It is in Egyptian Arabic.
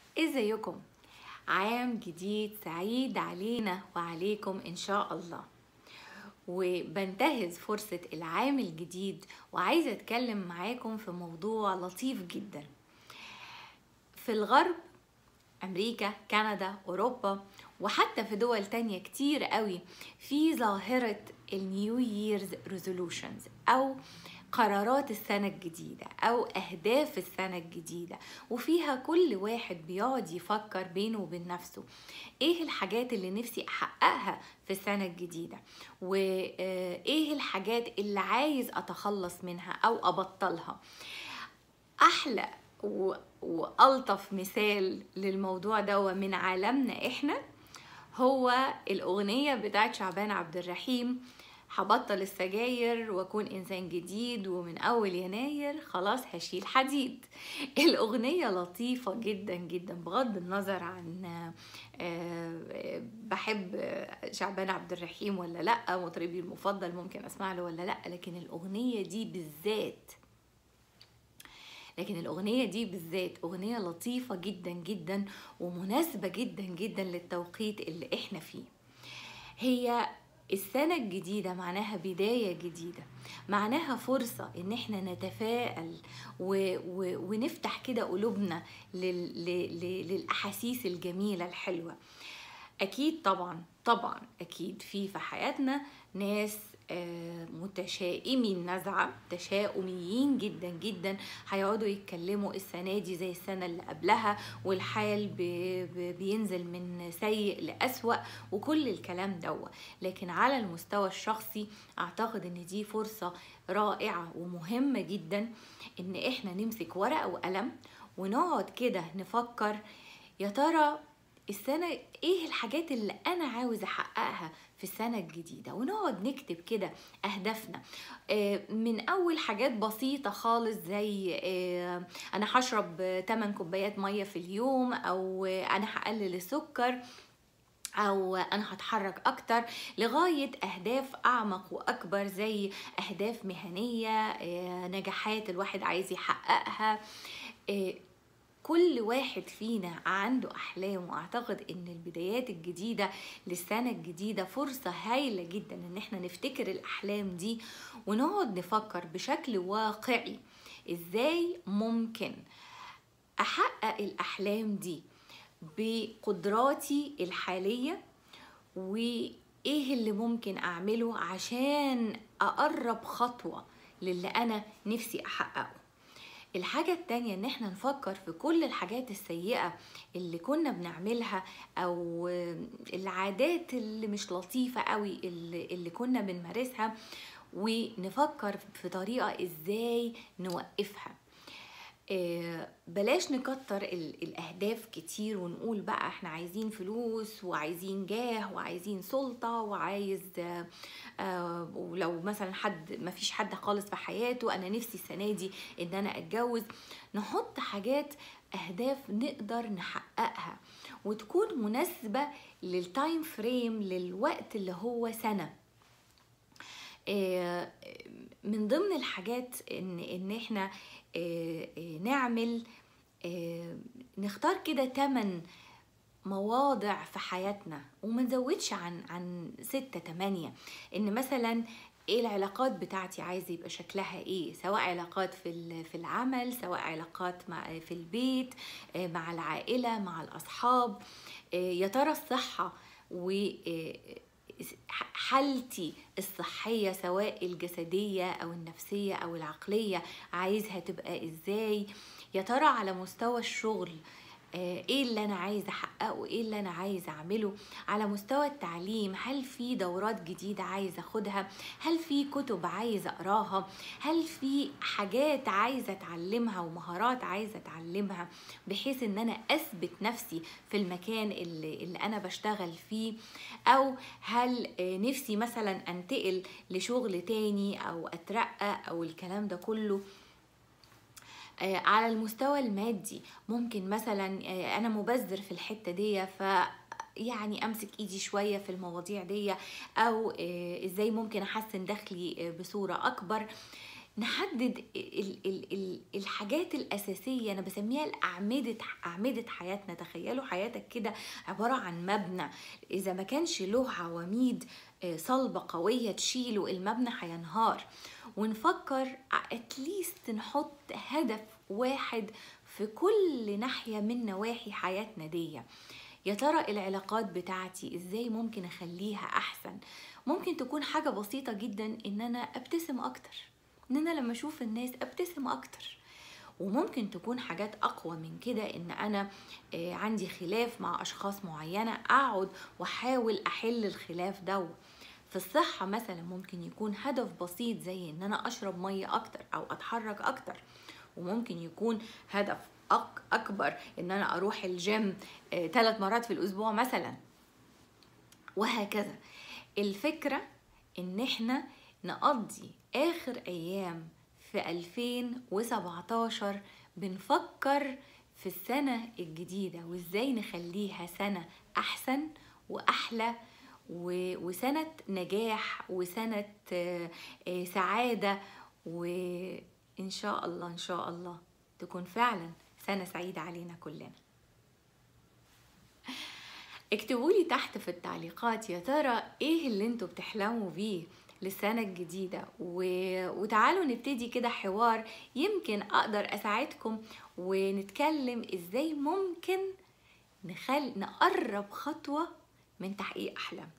ازيكم عام جديد سعيد علينا وعليكم ان شاء الله وبنتهز فرصة العام الجديد وعايزة اتكلم معاكم في موضوع لطيف جدا في الغرب امريكا كندا اوروبا وحتى في دول تانية كتير قوي في ظاهرة النيو ييرز ريزولوشنز او قرارات السنة الجديدة أو أهداف السنة الجديدة وفيها كل واحد بيقعد يفكر بينه وبين نفسه إيه الحاجات اللي نفسي أحققها في السنة الجديدة وإيه الحاجات اللي عايز أتخلص منها أو أبطلها أحلى و... وألطف مثال للموضوع ده من عالمنا إحنا هو الأغنية بتاعت شعبان عبد الرحيم هبطل السجاير واكون انسان جديد ومن اول يناير خلاص هشيل حديد الاغنيه لطيفه جدا جدا بغض النظر عن بحب شعبان عبد الرحيم ولا لا مطربي المفضل ممكن اسمع له ولا لا لكن الاغنيه دي بالذات لكن الأغنية دي بالذات أغنية لطيفة جدا جدا ومناسبة جدا جدا للتوقيت اللي احنا فيه هي السنة الجديدة معناها بداية جديدة معناها فرصة ان احنا نتفائل و... و... ونفتح كده قلوبنا لل... ل... للأحاسيس الجميلة الحلوة أكيد طبعا طبعا أكيد في في حياتنا ناس متشائمي النزعة تشاؤميين جدا جدا هيقعدوا يتكلموا السنة دي زي السنة اللي قبلها والحال بينزل من سيء لأسوأ وكل الكلام دوا لكن على المستوى الشخصي أعتقد إن دي فرصة رائعة ومهمة جدا إن إحنا نمسك ورقة وقلم ونقعد كده نفكر يا ترى السنة ايه الحاجات اللي انا عاوز احققها في السنة الجديدة ونقعد نكتب كده اهدافنا من اول حاجات بسيطة خالص زي انا هشرب 8 كوبايات مية في اليوم او انا هقلل السكر او انا هتحرك اكتر لغايه اهداف اعمق واكبر زي اهداف مهنيه نجاحات الواحد عايز يحققها كل واحد فينا عنده أحلام وأعتقد إن البدايات الجديدة للسنة الجديدة فرصة هايلة جدا إن احنا نفتكر الأحلام دي ونقعد نفكر بشكل واقعي إزاي ممكن أحقق الأحلام دي بقدراتي الحالية وإيه اللي ممكن أعمله عشان أقرب خطوة للي أنا نفسي أحققه الحاجة التانية ان احنا نفكر في كل الحاجات السيئة اللي كنا بنعملها او العادات اللي مش لطيفة قوي اللي, اللي كنا بنمارسها ونفكر في طريقة ازاي نوقفها بلاش نكتر الاهداف كتير ونقول بقى احنا عايزين فلوس وعايزين جاه وعايزين سلطة وعايز ولو مثلا حد ما فيش حد خالص في حياته انا نفسي السنة دي ان انا اتجوز نحط حاجات اهداف نقدر نحققها وتكون مناسبة للتايم فريم للوقت اللي هو سنة من ضمن الحاجات ان ان احنا نعمل نختار كده تمن مواضع في حياتنا وما نزودش عن عن ستة تمانية ان مثلا ايه العلاقات بتاعتي عايزه يبقى شكلها ايه سواء علاقات في في العمل سواء علاقات مع في البيت مع العائله مع الاصحاب يا ترى الصحه و حالتي الصحية سواء الجسدية أو النفسية أو العقلية عايزها تبقى إزاي يا ترى على مستوى الشغل ايه اللي انا عايزه احققه ايه اللي انا عايزه اعمله على مستوى التعليم هل في دورات جديده عايزه اخدها هل في كتب عايزه اقراها هل في حاجات عايزه اتعلمها ومهارات عايزه اتعلمها بحيث ان انا اثبت نفسي في المكان اللي, اللي انا بشتغل فيه او هل نفسي مثلا انتقل لشغل تاني او اترقى او الكلام ده كله على المستوى المادي ممكن مثلا انا مبذر في الحته دي ف يعني امسك ايدي شويه في المواضيع دي او ازاي ممكن احسن دخلي بصوره اكبر نحدد ال ال ال الحاجات الأساسية أنا بسميها الأعمدة أعمدة حياتنا تخيلوا حياتك كده عبارة عن مبنى إذا ما كانش له عواميد آه، صلبة قوية تشيله المبنى هينهار ونفكر اتليست نحط هدف واحد في كل ناحية من نواحي حياتنا دي يا ترى العلاقات بتاعتي ازاي ممكن اخليها احسن ممكن تكون حاجة بسيطة جدا ان انا ابتسم اكتر ان انا لما اشوف الناس ابتسم اكتر وممكن تكون حاجات اقوى من كده ان انا آه، عندي خلاف مع اشخاص معينة اقعد واحاول احل الخلاف ده في الصحة مثلا ممكن يكون هدف بسيط زي ان انا اشرب مية اكتر او اتحرك اكتر وممكن يكون هدف أك اكبر ان انا اروح الجيم ثلاث آه مرات في الاسبوع مثلا وهكذا الفكرة ان احنا نقضي اخر ايام في 2017 بنفكر في السنة الجديدة وازاي نخليها سنة احسن واحلى وسنة نجاح وسنة آه، آه، سعادة وإن شاء الله إن شاء الله تكون فعلا سنة سعيدة علينا كلنا اكتبوا لي تحت في التعليقات يا ترى ايه اللي انتوا بتحلموا بيه للسنة الجديدة و... وتعالوا نبتدي كده حوار يمكن اقدر اساعدكم ونتكلم ازاي ممكن نخل... نقرب خطوة من تحقيق احلامنا